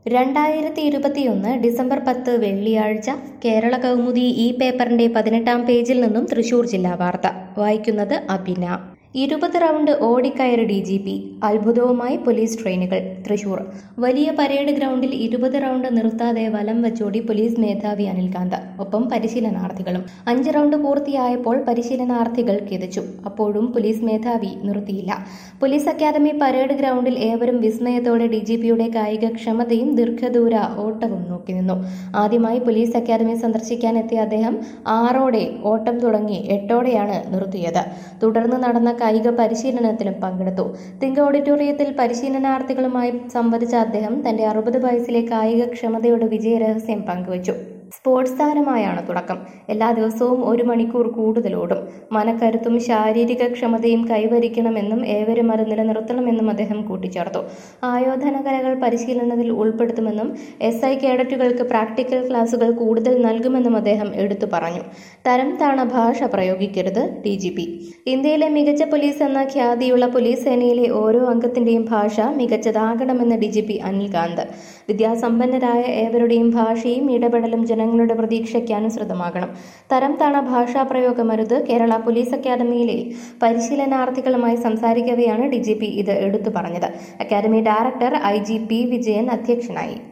രണ്ടായിരത്തി ഇരുപത്തിയൊന്ന് ഡിസംബർ പത്ത് വെള്ളിയാഴ്ച കേരള കൗമുദി ഈ പേപ്പറിന്റെ പതിനെട്ടാം പേജിൽ നിന്നും തൃശൂർ ജില്ലാ വാർത്ത വായിക്കുന്നത് അഭിന ഇരുപത് റൗണ്ട് ഓടിക്കയറി ഡി ജി പി അത്ഭുതവുമായി പോലീസ് ട്രെയിനുകൾ തൃശൂർ വലിയ പരേഡ് ഗ്രൗണ്ടിൽ ഇരുപത് റൗണ്ട് നിർത്താതെ വലം വച്ചോടി പോലീസ് മേധാവി അനിൽകാന്ത് ഒപ്പം പരിശീലനാർത്ഥികളും അഞ്ച് റൗണ്ട് പൂർത്തിയായപ്പോൾ പരിശീലനാർത്ഥികൾ കിതച്ചു അപ്പോഴും പോലീസ് മേധാവി നിർത്തിയില്ല പോലീസ് അക്കാദമി പരേഡ് ഗ്രൗണ്ടിൽ ഏവരും വിസ്മയത്തോടെ ഡി ജി പിയുടെ കായികക്ഷമതയും ദീർഘദൂര ഓട്ടവും നോക്കി നിന്നു ആദ്യമായി പോലീസ് അക്കാദമി സന്ദർശിക്കാൻ എത്തിയ അദ്ദേഹം ആറോടെ ഓട്ടം തുടങ്ങി എട്ടോടെയാണ് നിർത്തിയത് തുടർന്ന് നടന്ന കായിക പരിശീലനത്തിലും പങ്കെടുത്തു തിങ്ക ഓഡിറ്റോറിയത്തിൽ പരിശീലനാർത്ഥികളുമായി സംവദിച്ച അദ്ദേഹം തന്റെ അറുപത് വയസ്സിലെ കായികക്ഷമതയുടെ വിജയരഹസ്യം പങ്കുവച്ചു സ്പോർട്സ് താരമായാണ് തുടക്കം എല്ലാ ദിവസവും ഒരു മണിക്കൂർ കൂടുതൽ ഓടും മനക്കരുത്തും ശാരീരിക ക്ഷമതയും കൈവരിക്കണമെന്നും ഏവരും അത് നിലനിർത്തണമെന്നും അദ്ദേഹം കൂട്ടിച്ചേർത്തു ആയോധന കലകൾ പരിശീലനത്തിൽ ഉൾപ്പെടുത്തുമെന്നും എസ് ഐ കേഡറ്റുകൾക്ക് പ്രാക്ടിക്കൽ ക്ലാസുകൾ കൂടുതൽ നൽകുമെന്നും അദ്ദേഹം എടുത്തു പറഞ്ഞു തരം താണ ഭാഷ പ്രയോഗിക്കരുത് ഡി ജി പി ഇന്ത്യയിലെ മികച്ച പോലീസ് എന്ന ഖ്യാതിയുള്ള പോലീസ് സേനയിലെ ഓരോ അംഗത്തിന്റെയും ഭാഷ മികച്ചതാകണമെന്ന് ഡി ജി പി അനിൽകാന്ത് വിദ്യാസമ്പന്നരായ ഏവരുടെയും ഭാഷയും ഇടപെടലും ജനങ്ങളുടെ പ്രതീക്ഷയ്ക്ക് അനുസൃതമാകണം തരം താണ ഭാഷാ പ്രയോഗമരുത് കേരള പോലീസ് അക്കാദമിയിലെ പരിശീലനാർത്ഥികളുമായി സംസാരിക്കവെയാണ് ഡി ജി പി ഇത് എടുത്തു പറഞ്ഞത് academy director I G P Vijayan അധ്യക്ഷനായി